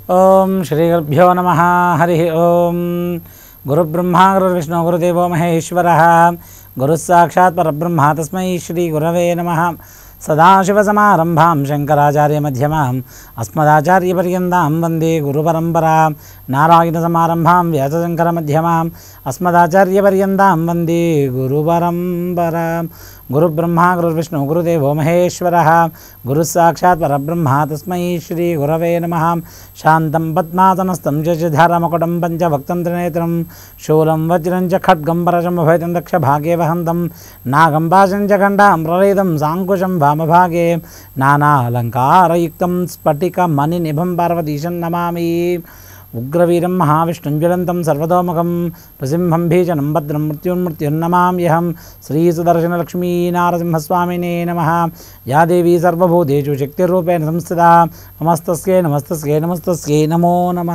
ఓం శ్రీ గురుభ్యో నమ హరి ఓం గురుబ్రహ్మ గురుర్విష్ణు గురుదేవో మహేశ్వర గురుస్సాక్షాత్ పరబ్రహ్మ తస్మై శ్రీ గురవే నమ సదాశివసమారంభాం శంకరాచార్యమధ్యమాం అస్మదాచార్యపర్యంతాం వందే గురుపరంపరాం నారాయణసమారంభాం వ్యాసశంకరమధ్యమాం అస్మదాచార్యపర్యంతాం వందే గురుపరంపరాం గురుబ్రహ్మ గురుర్విష్ణు గురుదేవో మహేశ్వర గురుస్సాక్షాత్ పరబ్రహ్మ తస్మై శ్రీ గురవే నమ శాంతం పద్మాసనస్థం శశిధరమకుటం పంచభక్తం త్రినేత్రం శూలం వజ్రం చ ఖడ్గం పరశం అభయతం దక్ష భాగే వహంతం నాగం పాశం చ ఖండాం ప్రళయితం సాంకుశం వామభాగే నానాలంకారయుక్తం స్ఫటిక మణినిభం పార్వతీశం నమామి ఉగ్రవీరం మహావిష్ణుం జ్వలంతం సర్వతోముఖం నృసింహం భీషణం భద్రం మృత్యున్మృత్యున్నమామ్యహం శ్రీసుదర్శనలక్ష్మీనారసింహస్వామినే నమ యా దేవీ సర్వభూతేషు శక్తిరూపేణ సంస్థిత నమస్తస్యై నమస్తస్యై నమస్తస్యై నమో నమ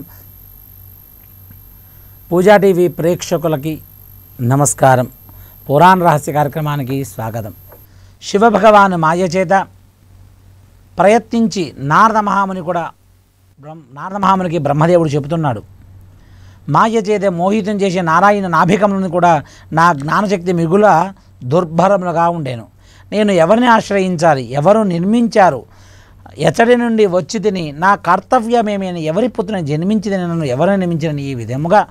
పూజా టీవీ ప్రేక్షకులకి నమస్కారం పురాణ రహస్య కార్యక్రమానికి స్వాగతం శివభగవాను మాయ చేత ప్రయత్నించి నారద మహాముని కూడా బ్రహ్మ నారద మహామునికి బ్రహ్మదేవుడు చెబుతున్నాడు మాయ చేత మోహితం చేసే నారాయణ నాభికములను కూడా నా జ్ఞానశక్తి మిగుల దుర్భరములుగా ఉండేను నేను ఎవరిని ఆశ్రయించాలి ఎవరు నిర్మించారు ఎచ్చడి నుండి వచ్చి తిని నా కర్తవ్యమేమి అని ఎవరి పుత్రుని జన్మించి నన్ను ఎవరు నిర్మించిన ఈ విధముగా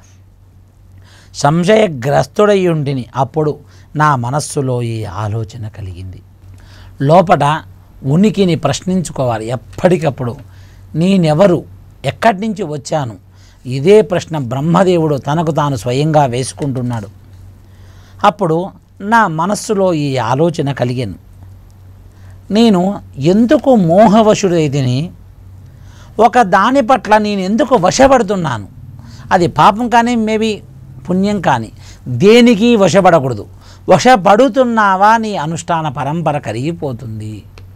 సంశయగ్రస్తుడై ఉంటిని అప్పుడు నా మనస్సులో ఈ ఆలోచన కలిగింది లోపట ఉనికిని ప్రశ్నించుకోవాలి ఎప్పటికప్పుడు నేనెవరు ఎక్కడి నుంచి వచ్చాను ఇదే ప్రశ్న బ్రహ్మదేవుడు తనకు తాను స్వయంగా వేసుకుంటున్నాడు అప్పుడు నా మనస్సులో ఈ ఆలోచన కలిగాను నేను ఎందుకు మోహవశుడైతిని ఒక దాని పట్ల నేను ఎందుకు వశపడుతున్నాను అది పాపం కానీ మేబీ పుణ్యం కానీ దేనికి వశపడకూడదు వశపడుతున్నావా నీ అనుష్ఠాన పరంపర కరిగిపోతుంది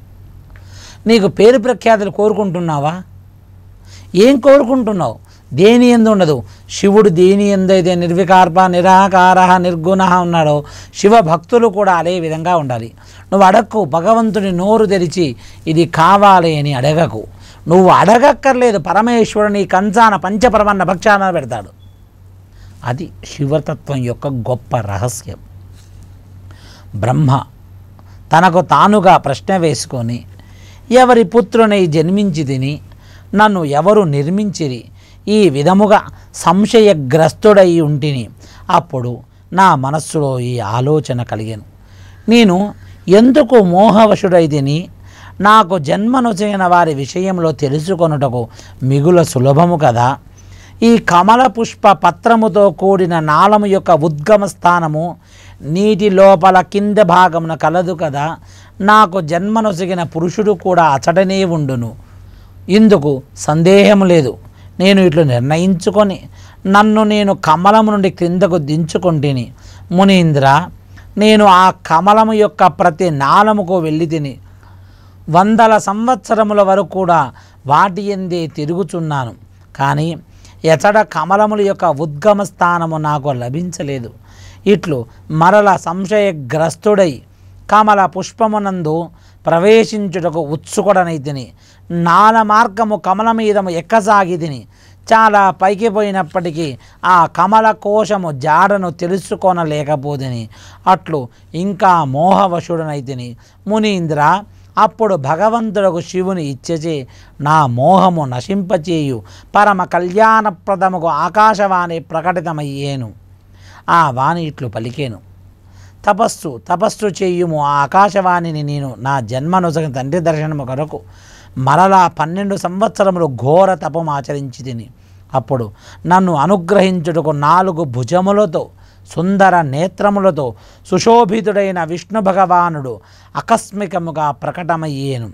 నీకు పేరు ప్రఖ్యాతులు కోరుకుంటున్నావా ఏం కోరుకుంటున్నావు దేని ఎందు ఉండదు శివుడు దేని ఎందైతే నిర్వికార్ప నిరాకార నిర్గుణ ఉన్నాడో శివ భక్తులు కూడా అదే విధంగా ఉండాలి నువ్వు అడక్కు భగవంతుని నోరు తెరిచి ఇది కావాలి అని అడగకు నువ్వు అడగక్కర్లేదు పరమేశ్వరుని కంచాన పంచపరమన్న భక్షాన పెడతాడు అది శివతత్వం యొక్క గొప్ప రహస్యం బ్రహ్మ తనకు తానుగా ప్రశ్న వేసుకొని ఎవరి పుత్రుని జన్మించి తిని నన్ను ఎవరు నిర్మించిరి ఈ విధముగా సంశయగ్రస్తుడై ఉంటిని అప్పుడు నా మనస్సులో ఈ ఆలోచన కలిగాను నేను ఎందుకు మోహవశుడై తిని నాకు జన్మనొచ్చిన వారి విషయంలో తెలుసుకొనుటకు మిగుల సులభము కదా ఈ కమల పుష్ప పత్రముతో కూడిన నాళము యొక్క ఉద్గమ స్థానము నీటి లోపల కింద భాగమున కలదు కదా నాకు జన్మనొసిగిన పురుషుడు కూడా అచటనే ఉండును ఇందుకు సందేహం లేదు నేను ఇట్లు నిర్ణయించుకొని నన్ను నేను కమలము నుండి క్రిందకు దించుకొంటిని మునీంద్ర నేను ఆ కమలము యొక్క ప్రతి నాళముకు వెళ్ళి తిని వందల సంవత్సరముల వరకు కూడా వాటి ఎందే తిరుగుచున్నాను కానీ ఎచడ కమలముల యొక్క ఉద్గమ స్థానము నాకు లభించలేదు ఇట్లు మరల సంశయగ్రస్తుడై కమల పుష్పమునందు ప్రవేశించుటకు ఉత్సుకుడనైతిని నాల మార్గము కమల మీదము ఎక్కసాగితిని చాలా పైకి పోయినప్పటికీ ఆ కమల కోశము జాడను తెలుసుకోనలేకపోతిని అట్లు ఇంకా మోహవశుడనైతిని మునీంద్ర అప్పుడు భగవంతుడకు శివుని ఇచ్చచే నా మోహము నశింపచేయు పరమ కళ్యాణప్రదముకు ఆకాశవాణి ప్రకటితమయ్యేను ఆ వాణి ఇట్లు పలికేను తపస్సు తపస్సు చేయుము ఆ ఆకాశవాణిని నేను నా జన్మనుసగ తండ్రి దర్శనము కొరకు మరలా పన్నెండు సంవత్సరములు ఘోర తపం ఆచరించి తిని అప్పుడు నన్ను అనుగ్రహించుటకు నాలుగు భుజములతో సుందర నేత్రములతో సుశోభితుడైన విష్ణు భగవానుడు ఆకస్మికముగా ప్రకటమయ్యేను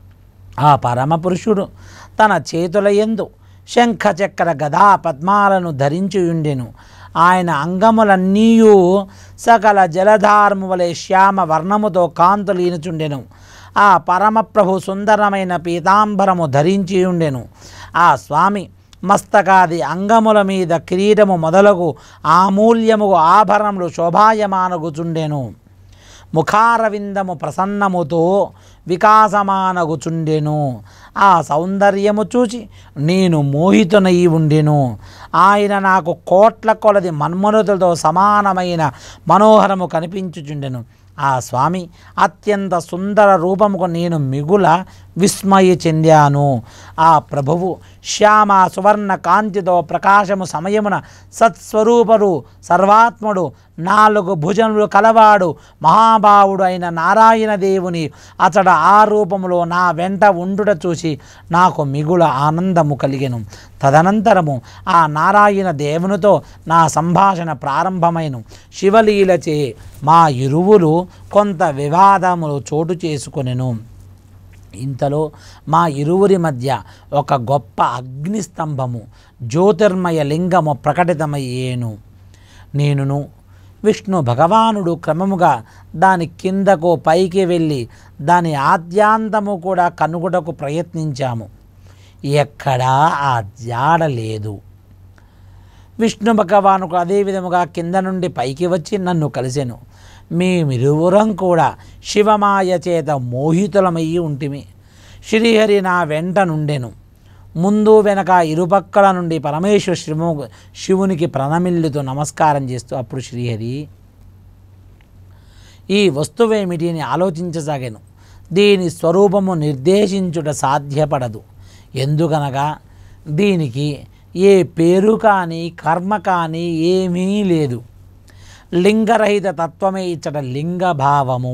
ఆ పరమపురుషుడు తన చేతుల యందు శంఖ చక్ర గదా పద్మాలను ధరించి ఉండెను ఆయన అంగములన్నీయు సకల జలధారము వలె శ్యామ వర్ణముతో కాంతులు ఈనుచుండెను ఆ పరమప్రభు సుందరమైన పీతాంబరము ధరించి ఉండెను ఆ స్వామి మస్తకాది అంగముల మీద కిరీటము మొదలగు ఆమూల్యముగు ఆభరణములు శోభాయమానగుచుండెను ముఖారవిందము ప్రసన్నముతో వికాసమానగుచుండెను ఆ సౌందర్యము చూచి నేను మోహితునై ఉండెను ఆయన నాకు కోట్ల కొలది మన్మనుతులతో సమానమైన మనోహరము కనిపించుచుండెను ఆ స్వామి అత్యంత సుందర రూపముకు నేను మిగుల విస్మయ చెందాను ఆ ప్రభువు శ్యామ సువర్ణ కాంతితో ప్రకాశము సమయమున సత్స్వరూపరు సర్వాత్ముడు నాలుగు భుజములు కలవాడు మహాభావుడు అయిన నారాయణ దేవుని అతడ ఆ రూపములో నా వెంట ఉండుట చూసి నాకు మిగుల ఆనందము కలిగెను తదనంతరము ఆ నారాయణ దేవునితో నా సంభాషణ ప్రారంభమైన శివలీలచే మా ఇరువురు కొంత వివాదములు చోటు చేసుకొనెను ఇంతలో మా ఇరువురి మధ్య ఒక గొప్ప అగ్నిస్తంభము జ్యోతిర్మయ లింగము ప్రకటితమయ్యేను నేనును విష్ణు భగవానుడు క్రమముగా దాని కిందకు పైకి వెళ్ళి దాని ఆద్యాంతము కూడా కనుగొటకు ప్రయత్నించాము ఎక్కడా ఆ జాడ లేదు విష్ణు భగవానుకు అదే విధముగా కింద నుండి పైకి వచ్చి నన్ను కలిసెను మేమిరువురం కూడా శివమాయ చేత మోహితులమయ్యి ఉంటిమి శ్రీహరి నా వెంట నుండెను ముందు వెనక ఇరుపక్కల నుండి పరమేశ్వర శివు శివునికి ప్రణమిల్లుతూ నమస్కారం చేస్తూ అప్పుడు శ్రీహరి ఈ వస్తువేమిటి అని ఆలోచించసాగాను దీని స్వరూపము నిర్దేశించుట సాధ్యపడదు ఎందుకనగా దీనికి ఏ పేరు కానీ కర్మ కానీ ఏమీ లేదు లింగరహిత తత్వమే ఇచ్చట లింగభావము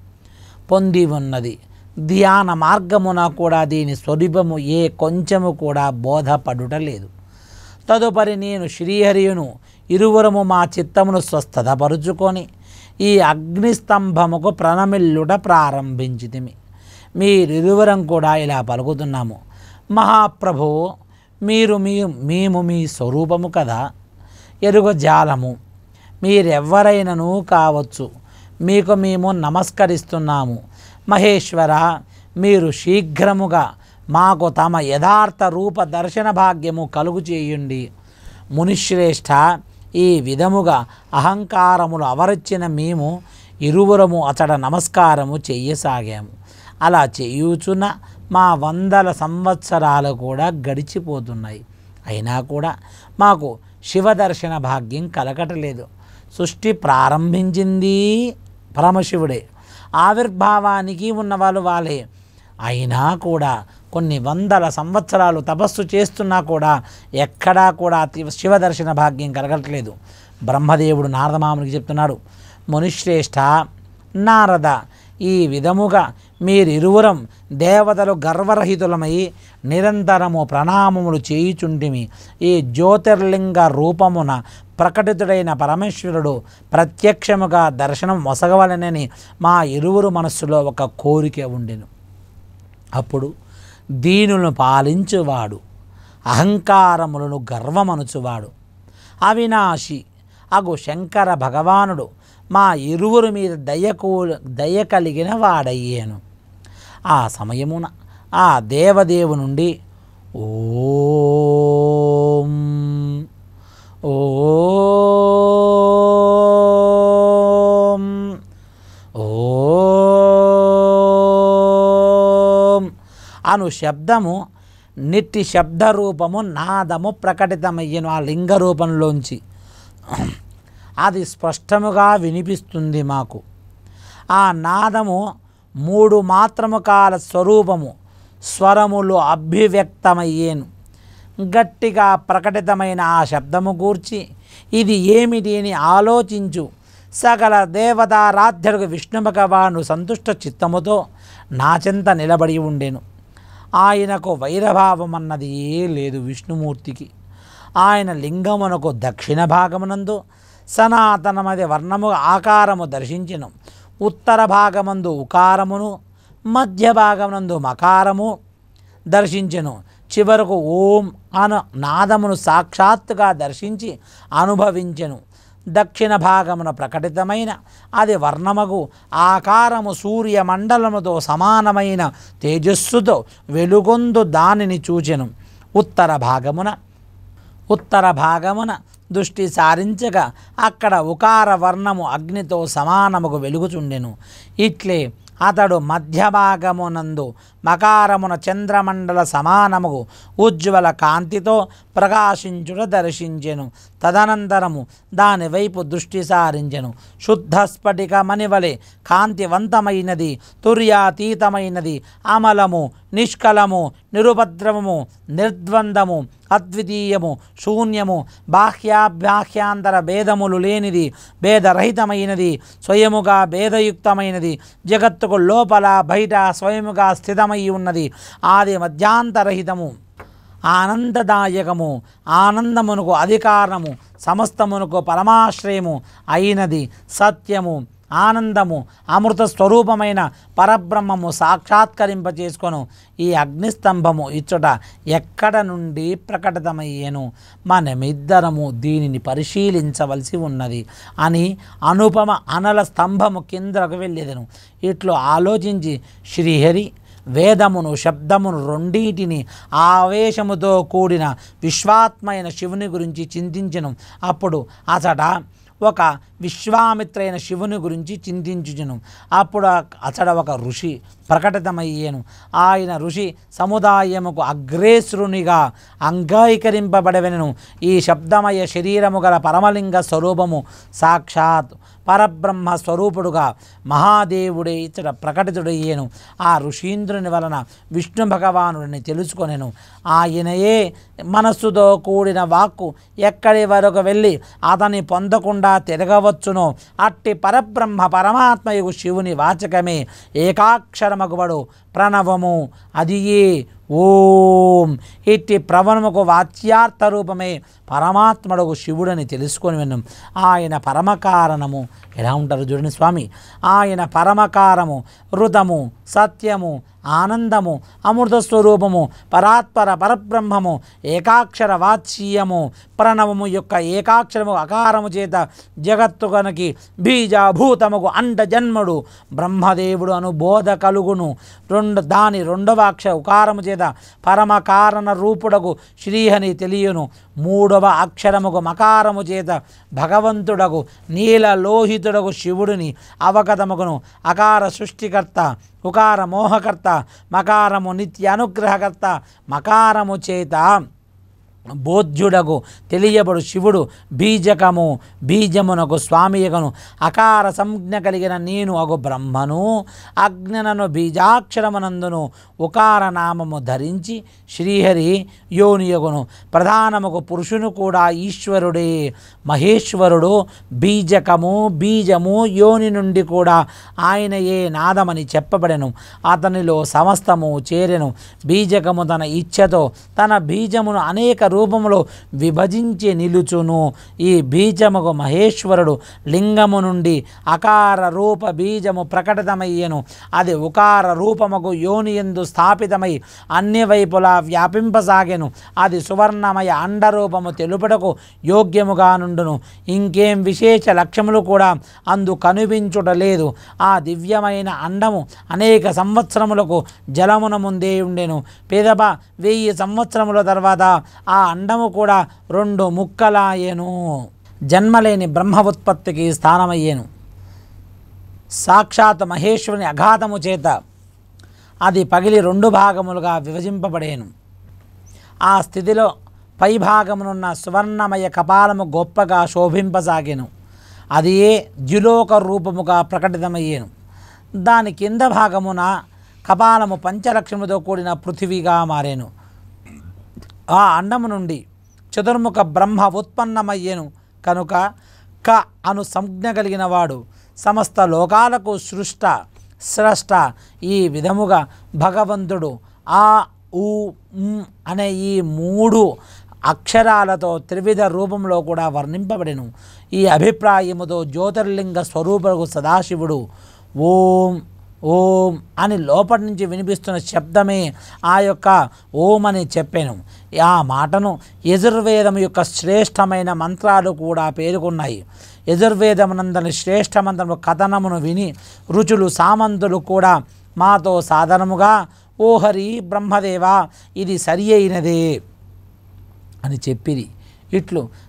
పొంది ఉన్నది ధ్యాన మార్గమున కూడా దీని స్వరూపము ఏ కొంచెము కూడా బోధపడుట లేదు తదుపరి నేను శ్రీహరియును ఇరువురము మా చిత్తమును స్వస్థతపరుచుకొని ఈ అగ్నిస్తంభముకు ప్రణమిల్లుట ప్రారంభించితిమి మీరిరువురం కూడా ఇలా పలుకుతున్నాము మహాప్రభు మీరు మీ మేము మీ స్వరూపము కదా ఎరుగ జాలము మీరెవ్వరైనను కావచ్చు మీకు మేము నమస్కరిస్తున్నాము మహేశ్వర మీరు శీఘ్రముగా మాకు తమ యథార్థ రూప దర్శన భాగ్యము కలుగు చేయుండి మునిశ్రేష్ఠ ఈ విధముగా అహంకారములు అవరచిన మేము ఇరువురము అతడ నమస్కారము చెయ్యసాగాము అలా చేయుచున్న మా వందల సంవత్సరాలు కూడా గడిచిపోతున్నాయి అయినా కూడా మాకు శివదర్శన భాగ్యం కలగటలేదు సృష్టి ప్రారంభించింది పరమశివుడే ఆవిర్భావానికి ఉన్నవాళ్ళు వాళ్ళే అయినా కూడా కొన్ని వందల సంవత్సరాలు తపస్సు చేస్తున్నా కూడా ఎక్కడా కూడా తి- శివదర్శన భాగ్యం కలగట్లేదు బ్రహ్మదేవుడు నారదమామునికి చెప్తున్నాడు మునిశ్రేష్ఠ నారద ఈ విధముగా మీరిరువురం దేవతలు గర్వరహితులమై నిరంతరము ప్రణామములు చేయుచుంటిమి ఈ జ్యోతిర్లింగ రూపమున ప్రకటితుడైన పరమేశ్వరుడు ప్రత్యక్షముగా దర్శనం మొసగవలనని మా ఇరువురు మనస్సులో ఒక కోరిక ఉండెను అప్పుడు దీనులను పాలించువాడు అహంకారములను గర్వమనుచువాడు అవినాశి అగు శంకర భగవానుడు మా ఇరువురు మీద దయకు దయ కలిగిన వాడయ్యాను ఆ సమయమున ఆ దేవదేవు నుండి ఓం ఓం ఓం అను శబ్దము నిట్టి శబ్ద రూపము నాదము ప్రకటితమయ్యను ఆ లింగ రూపంలోంచి అది స్పష్టముగా వినిపిస్తుంది మాకు ఆ నాదము మూడు మాత్రము కాల స్వరూపము స్వరములు అభివ్యక్తమయ్యేను గట్టిగా ప్రకటితమైన ఆ శబ్దము గూర్చి ఇది ఏమిటి అని ఆలోచించు సకల దేవతారాధ్యులకు విష్ణు భగవాను సంతుష్ట చిత్తముతో నా చెంత నిలబడి ఉండెను ఆయనకు వైరభావం అన్నది ఏ లేదు విష్ణుమూర్తికి ఆయన లింగమునకు దక్షిణ భాగమునందు సనాతనమది వర్ణము ఆకారము దర్శించిన ఉత్తర భాగమందు ఉకారమును మధ్య భాగమునందు మకారము దర్శించెను చివరకు ఓం అను నాదమును సాక్షాత్తుగా దర్శించి అనుభవించెను దక్షిణ భాగమున ప్రకటితమైన అది వర్ణమగు ఆకారము సూర్యమండలముతో సమానమైన తేజస్సుతో వెలుగొందు దానిని చూచెను ఉత్తర భాగమున ఉత్తర భాగమున దృష్టి సారించగా అక్కడ ఉకార వర్ణము అగ్నితో సమానముకు వెలుగుచుండెను ఇట్లే అతడు మధ్యభాగమునందు మకారమున చంద్రమండల సమానముగు ఉజ్వల కాంతితో ప్రకాశించుట దర్శించెను తదనంతరము దాని వైపు దృష్టి సారించెను శుద్ధ స్ఫటిక మణివలె కాంతివంతమైనది తుర్యాతీతమైనది అమలము నిష్కలము నిరుపద్రవము నిర్ద్వందము అద్వితీయము శూన్యము బాహ్యాభ్యాహ్యాంతర భేదములు లేనిది భేదరహితమైనది స్వయముగా భేదయుక్తమైనది జగత్తుకు లోపల బయట స్వయముగా స్థితమై ఉన్నది ఆది మధ్యాంతరహితము ఆనందదాయకము ఆనందమునకు అధికారము సమస్తమునకు పరమాశ్రయము అయినది సత్యము ఆనందము అమృత స్వరూపమైన పరబ్రహ్మము సాక్షాత్కరింపచేసుకొను ఈ అగ్నిస్తంభము ఇచ్చట ఎక్కడ నుండి ప్రకటితమయ్యేను మనమిద్దరము దీనిని పరిశీలించవలసి ఉన్నది అని అనుపమ అనల స్తంభము కిందకు వెళ్ళేదను ఇట్లు ఆలోచించి శ్రీహరి వేదమును శబ్దమును రెండింటిని ఆవేశముతో కూడిన విశ్వాత్మైన శివుని గురించి చింతించను అప్పుడు అతడ ఒక విశ్వామిత్రైన శివుని గురించి చింతించుచును అప్పుడు అతడ ఒక ఋషి ప్రకటితమయ్యేను ఆయన ఋషి సముదాయముకు అగ్రేసురునిగా అంగీకరింపబడవెనను ఈ శబ్దమయ శరీరము గల పరమలింగ స్వరూపము సాక్షాత్ పరబ్రహ్మ స్వరూపుడుగా మహాదేవుడే ఇచ్చట ప్రకటితుడయ్యేను ఆ ఋషీంద్రుని వలన విష్ణు భగవానుడిని తెలుసుకొనెను ఆయనయే మనస్సుతో కూడిన వాక్కు ఎక్కడి వరకు వెళ్ళి అతని పొందకుండా తిరగవచ్చునో అట్టి పరబ్రహ్మ పరమాత్మయు శివుని వాచకమే ఏకాక్షరమగుబడు ప్రణవము అదియే ఓం ఇట్టి ప్రవణముకు వాచ్యార్థ రూపమే పరమాత్మడుగు శివుడని తెలుసుకొని విన్నాం ఆయన పరమకారణము ఎలా ఉంటారు చూడండి స్వామి ఆయన పరమకారము ఋతము సత్యము ఆనందము అమృత స్వరూపము పరాత్పర పరబ్రహ్మము ఏకాక్షర వాచ్యము ప్రణవము యొక్క ఏకాక్షరము అకారము చేత జగత్తు కనుకి బీజాభూతముకు అండ జన్ముడు బ్రహ్మదేవుడు అను బోధ కలుగును రెండు దాని రెండవ అక్ష ఉకారము చేత పరమ కారణ రూపుడకు శ్రీహని తెలియను మూడవ అక్షరముకు మకారము చేత భగవంతుడకు నీల లోహితుడకు శివుడిని అవగతముకును అకార సృష్టికర్త ఉకార మోహకర్త మకారము నిత్య అనుగ్రహకర్త మకారము చేత బోధ్యుడగు తెలియబడు శివుడు బీజకము బీజమునకు స్వామియగను అకార సంజ్ఞ కలిగిన నేను అగు బ్రహ్మను అజ్ఞనను బీజాక్షరమునందును ఉకార నామము ధరించి శ్రీహరి యోనియగును ప్రధానముకు పురుషును కూడా ఈశ్వరుడే మహేశ్వరుడు బీజకము బీజము యోని నుండి కూడా ఆయనయే నాదమని చెప్పబడెను అతనిలో సమస్తము చేరెను బీజకము తన ఇచ్ఛతో తన బీజమును అనేక రూపములో విభజించి నిలుచును ఈ బీజముకు మహేశ్వరుడు లింగము నుండి అకార రూప బీజము ప్రకటితమయ్యెను అది ఉకార రూపముకు యోనియందు స్థాపితమై అన్ని వైపులా వ్యాపింపసాగెను అది సువర్ణమయ అండరూపము తెలుపుటకు యోగ్యముగా నుండును ఇంకేం విశేష లక్ష్యములు కూడా అందు కనిపించుట లేదు ఆ దివ్యమైన అండము అనేక సంవత్సరములకు జలమున ముందే ఉండెను పిదప వెయ్యి సంవత్సరముల తర్వాత ఆ అండము కూడా రెండు ముక్కలాయెను జన్మలేని బ్రహ్మ ఉత్పత్తికి స్థానమయ్యేను సాక్షాత్ మహేశ్వరుని అఘాతము చేత అది పగిలి రెండు భాగములుగా విభజింపబడేను ఆ స్థితిలో పై భాగమునున్న సువర్ణమయ కపాలము గొప్పగా శోభింపసాగెను అది ఏ ద్యులోక రూపముగా ప్రకటితమయ్యేను దాని కింద భాగమున కపాలము పంచలక్షముతో కూడిన పృథివీగా మారేను ఆ అండము నుండి చతుర్ముఖ బ్రహ్మ ఉత్పన్నమయ్యేను కనుక క అను సంజ్ఞ కలిగిన వాడు సమస్త లోకాలకు సృష్ట స్రష్ట ఈ విధముగా భగవంతుడు ఆ ఊ ఉమ్ అనే ఈ మూడు అక్షరాలతో త్రివిధ రూపంలో కూడా వర్ణింపబడెను ఈ అభిప్రాయముతో జ్యోతిర్లింగ స్వరూపకు సదాశివుడు ఓం ఓం అని లోపటి నుంచి వినిపిస్తున్న శబ్దమే ఆ యొక్క ఓం అని చెప్పాను ఆ మాటను యజుర్వేదం యొక్క శ్రేష్టమైన మంత్రాలు కూడా పేర్కొన్నాయి యజుర్వేదమునందని శ్రేష్ఠ మంత్రము కథనమును విని రుచులు సామంతులు కూడా మాతో సాధనముగా ఓ హరి బ్రహ్మదేవా ఇది సరి అయినదే అని చెప్పిరి ఇట్లు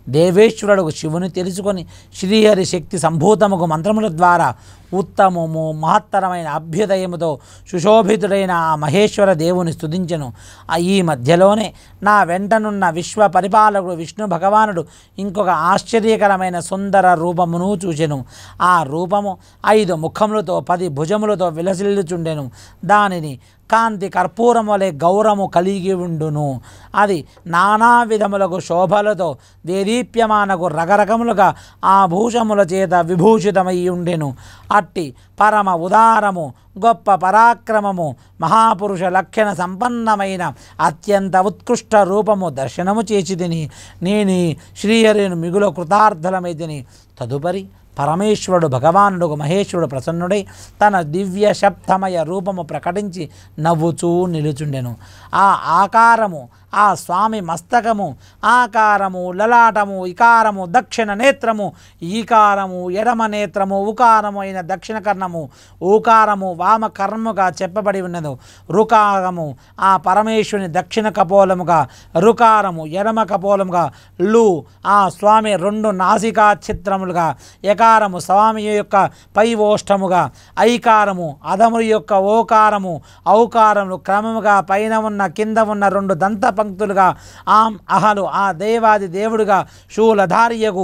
దేవేశ్వరుడు శివుని తెలుసుకొని శ్రీహరి శక్తి సంభూతముకు మంత్రముల ద్వారా ఉత్తమము మహత్తరమైన అభ్యుదయముతో సుశోభితుడైన ఆ మహేశ్వర దేవుని స్తుతించెను ఆ ఈ మధ్యలోనే నా వెంటనున్న విశ్వ పరిపాలకుడు విష్ణు భగవానుడు ఇంకొక ఆశ్చర్యకరమైన సుందర రూపమును చూచెను ఆ రూపము ఐదు ముఖములతో పది భుజములతో విలసిల్లుచుండెను దానిని కాంతి కర్పూరం వలె గౌరము కలిగి ఉండును అది నానా విధములకు శోభలతో దేదీప్యమానకు రకరకములుగా ఆ భూషముల చేత విభూషితమై ఉండెను అట్టి పరమ ఉదారము గొప్ప పరాక్రమము మహాపురుష లక్షణ సంపన్నమైన అత్యంత ఉత్కృష్ట రూపము దర్శనము చేసి తిని నేను శ్రీహరిను మిగుల కృతార్థలమైతిని తదుపరి పరమేశ్వరుడు భగవానుడు మహేశ్వరుడు ప్రసన్నుడై తన దివ్య శబ్దమయ రూపము ప్రకటించి నవ్వుచూ నిలుచుండెను ఆ ఆకారము ఆ స్వామి మస్తకము ఆకారము లలాటము ఇకారము దక్షిణ నేత్రము ఈకారము ఎడమ నేత్రము ఉకారము అయిన దక్షిణ కర్ణము ఊకారము వామ కర్మగా చెప్పబడి ఉన్నది రుకారము ఆ పరమేశ్వరుని దక్షిణ కపోలముగా రుకారము ఎడమ కపోలముగా లు ఆ స్వామి రెండు నాసికా చిత్రములుగా యకారము స్వామి యొక్క పై ఓష్టముగా ఐకారము అధముల యొక్క ఓకారము ఔకారములు క్రమముగా పైన ఉన్న కింద ఉన్న రెండు దంత పంక్తులుగా ఆం అహలు ఆ దేవాది దేవుడుగా శూలధారియగు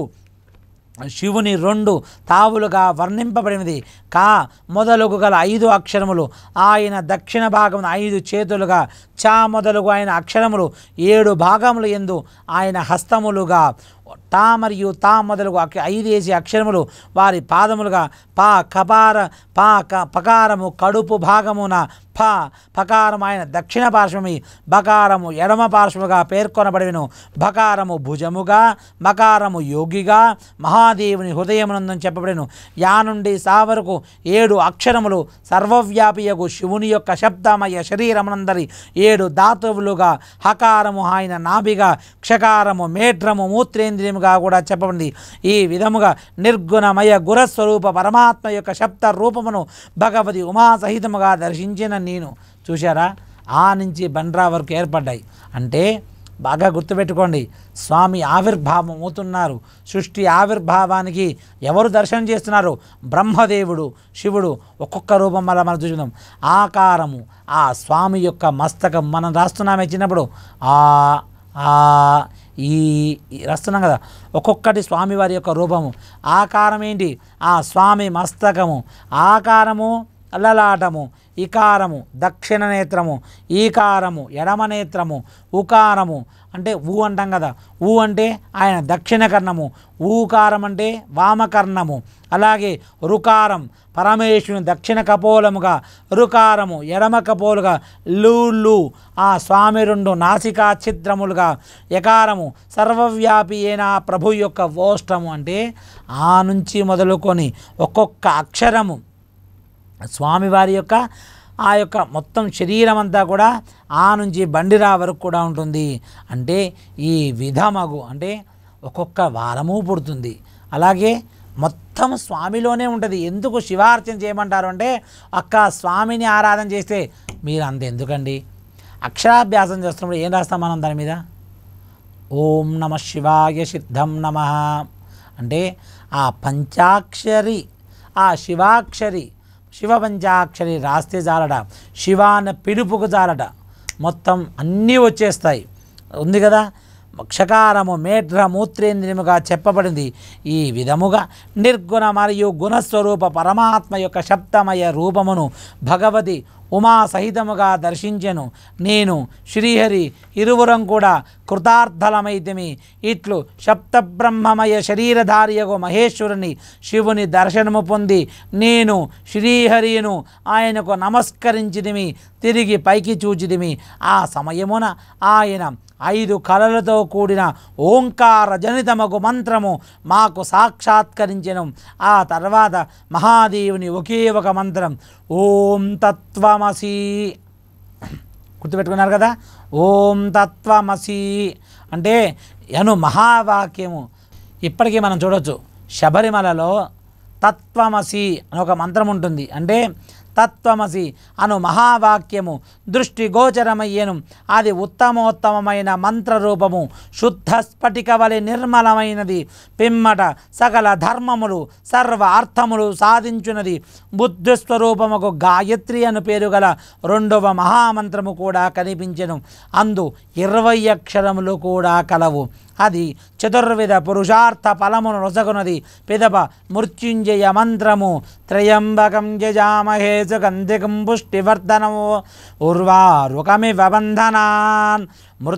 శివుని రెండు తావులుగా వర్ణింపబడినది కా మొదలుగు గల ఐదు అక్షరములు ఆయన దక్షిణ భాగం ఐదు చేతులుగా చా మొదలుగు ఆయన అక్షరములు ఏడు భాగములు ఎందు ఆయన హస్తములుగా టా మరియు తా మొదలుగు అక్ష- ఐదేసి అక్షరములు వారి పాదములుగా పా కపార పా క పకారము కడుపు భాగమున ఫ పకారము ఆయన దక్షిణ పార్శ్వమి బకారము ఎడమ పార్శ్వముగా పేర్కొనబడిను బకారము భుజముగా మకారము యోగిగా మహాదేవుని హృదయమునందని చెప్పబడిను యా నుండి సా వరకు ఏడు అక్షరములు సర్వవ్యాపియగు శివుని యొక్క శబ్దమయ శరీరమునందరి ఏడు ధాతువులుగా హకారము ఆయన నాభిగా క్షకారము మేట్రము మూత్రేంద్రియముగా కూడా చెప్పబడింది ఈ విధముగా నిర్గుణమయ గురస్వరూప పరమాత్మ యొక్క శబ్ద రూపమును భగవతి ఉమా సహితముగా దర్శించిన నేను చూశారా ఆ నుంచి బండ్రా వరకు ఏర్పడ్డాయి అంటే బాగా గుర్తుపెట్టుకోండి స్వామి ఆవిర్భావం అవుతున్నారు సృష్టి ఆవిర్భావానికి ఎవరు దర్శనం చేస్తున్నారు బ్రహ్మదేవుడు శివుడు ఒక్కొక్క రూపం వల్ల మనం చూసినాం ఆకారము ఆ స్వామి యొక్క మస్తకం మనం రాస్తున్నామే చిన్నప్పుడు ఆ ఆ ఈ ఈ రాస్తున్నాం కదా ఒక్కొక్కటి స్వామివారి యొక్క రూపము ఆకారం ఏంటి ఆ స్వామి మస్తకము ఆకారము లలాటము ఇకారము దక్షిణ నేత్రము ఈకారము ఎడమ నేత్రము ఉకారము అంటే ఊ అంటాం కదా ఊ అంటే ఆయన దక్షిణ కర్ణము ఊకారం అంటే వామకర్ణము అలాగే రుకారం పరమేశ్వరుని దక్షిణ కపోలముగా రుకారము ఎడమ కపోలుగా లూళ్ళు ఆ స్వామి రెండు నాసికా చిత్రములుగా యకారము సర్వవ్యాపి అయిన ఆ ప్రభు యొక్క ఓష్టము అంటే ఆ నుంచి మొదలుకొని ఒక్కొక్క అక్షరము స్వామివారి యొక్క ఆ యొక్క మొత్తం శరీరం అంతా కూడా ఆ నుంచి బండిరా వరకు కూడా ఉంటుంది అంటే ఈ విధమగు అంటే ఒక్కొక్క వారము పుడుతుంది అలాగే మొత్తం స్వామిలోనే ఉంటుంది ఎందుకు శివార్చన చేయమంటారు అంటే అక్క స్వామిని ఆరాధన చేస్తే మీరు అంత ఎందుకండి అక్షరాభ్యాసం చేస్తున్నప్పుడు ఏం రాస్తాం మనం దాని మీద ఓం నమ శివాయ సిద్ధం నమ అంటే ఆ పంచాక్షరి ఆ శివాక్షరి శివ పంచాక్షరి రాస్తే చాలట శివాన పిలుపుకు చాలట మొత్తం అన్నీ వచ్చేస్తాయి ఉంది కదా క్షకారము మేఘ్ర మూత్రేంద్రియముగా చెప్పబడింది ఈ విధముగా నిర్గుణ మరియు గుణస్వరూప పరమాత్మ యొక్క శబ్దమయ రూపమును భగవతి ఉమా సహితముగా దర్శించెను నేను శ్రీహరి ఇరువురం కూడా కృతార్థలమైతిమి ఇట్లు సప్తబ్రహ్మమయ శరీరధారియగు మహేశ్వరుని శివుని దర్శనము పొంది నేను శ్రీహరిను ఆయనకు నమస్కరించిదిమి తిరిగి పైకి చూచిదిమి ఆ సమయమున ఆయన ఐదు కళలతో కూడిన ఓంకార జనితమగు మంత్రము మాకు సాక్షాత్కరించెను ఆ తర్వాత మహాదేవుని ఒకే ఒక మంత్రం ఓం తత్వమసి గుర్తుపెట్టుకున్నారు కదా ఓం తత్వమసి అంటే అను మహావాక్యము ఇప్పటికీ మనం చూడొచ్చు శబరిమలలో తత్వమసి అని ఒక మంత్రం ఉంటుంది అంటే తత్వమసి అను మహావాక్యము దృష్టి గోచరమయ్యను అది ఉత్తమోత్తమమైన మంత్రరూపము శుద్ధ స్ఫటిక వలె నిర్మలమైనది పిమ్మట సకల ధర్మములు సర్వ అర్థములు సాధించున్నది బుద్ధిస్వరూపముకు గాయత్రి అను పేరు గల రెండవ మహామంత్రము కూడా కనిపించెను అందు ఇరవై అక్షరములు కూడా కలవు అది చతుర్విధ పురుషార్థ ఫలమును నొసగునది పిదప మృత్యుంజయ మంత్రము త్రయంబకం జజామహే సుగంధికం పుష్టివర్ధనము ఉర్వారుకమివ బంధనాన్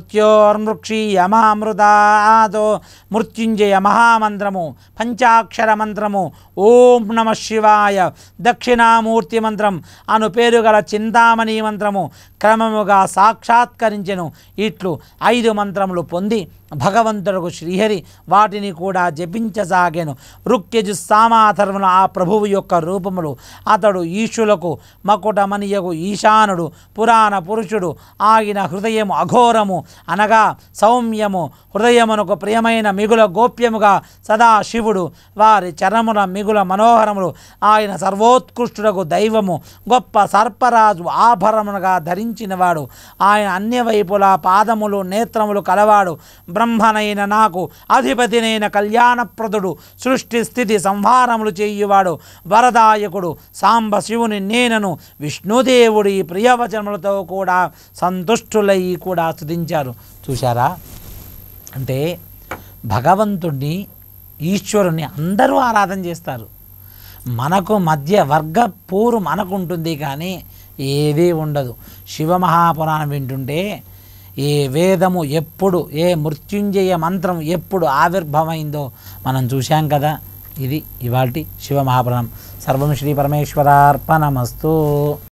మృత్యోర్మృక్షీయమామృతాతో మృత్యుంజయ మహామంత్రము పంచాక్షర మంత్రము ఓం నమ శివాయ దక్షిణామూర్తి మంత్రం అను పేరు గల చింతామణి మంత్రము క్రమముగా సాక్షాత్కరించెను ఇట్లు ఐదు మంత్రములు పొంది భగవంతుడుకు శ్రీహరి వాటిని కూడా జపించసాగాను రుక్యజు సామాధర్ముల ఆ ప్రభువు యొక్క రూపములు అతడు ఈశులకు మకుటమనియకు ఈశానుడు పురాణ పురుషుడు ఆగిన హృదయము అఘోరము అనగా సౌమ్యము హృదయమునకు ప్రియమైన మిగుల గోప్యముగా సదా శివుడు వారి చరముల మిగుల మనోహరములు ఆయన సర్వోత్కృష్టుడకు దైవము గొప్ప సర్పరాజు ఆభరణముగా ధరించినవాడు ఆయన అన్ని వైపులా పాదములు నేత్రములు కలవాడు బ్రహ్మనైన నాకు అధిపతినైన కళ్యాణప్రదుడు సృష్టి స్థితి సంహారములు చేయువాడు వరదాయకుడు సాంబ శివుని నేనను విష్ణుదేవుడి ప్రియవచనములతో కూడా సంతుష్టులై కూడా స్తుతించారు చూశారా అంటే భగవంతుణ్ణి ఈశ్వరుణ్ణి అందరూ ఆరాధన చేస్తారు మనకు మధ్య వర్గ పూరు మనకు ఉంటుంది కానీ ఏదీ ఉండదు శివమహాపురాణం వింటుంటే ఏ వేదము ఎప్పుడు ఏ మృత్యుంజయ మంత్రం ఎప్పుడు ఆవిర్భవమైందో మనం చూశాం కదా ఇది ఇవాల్టి శివమహాపురాణం సర్వం శ్రీ పరమేశ్వరార్పణమస్తు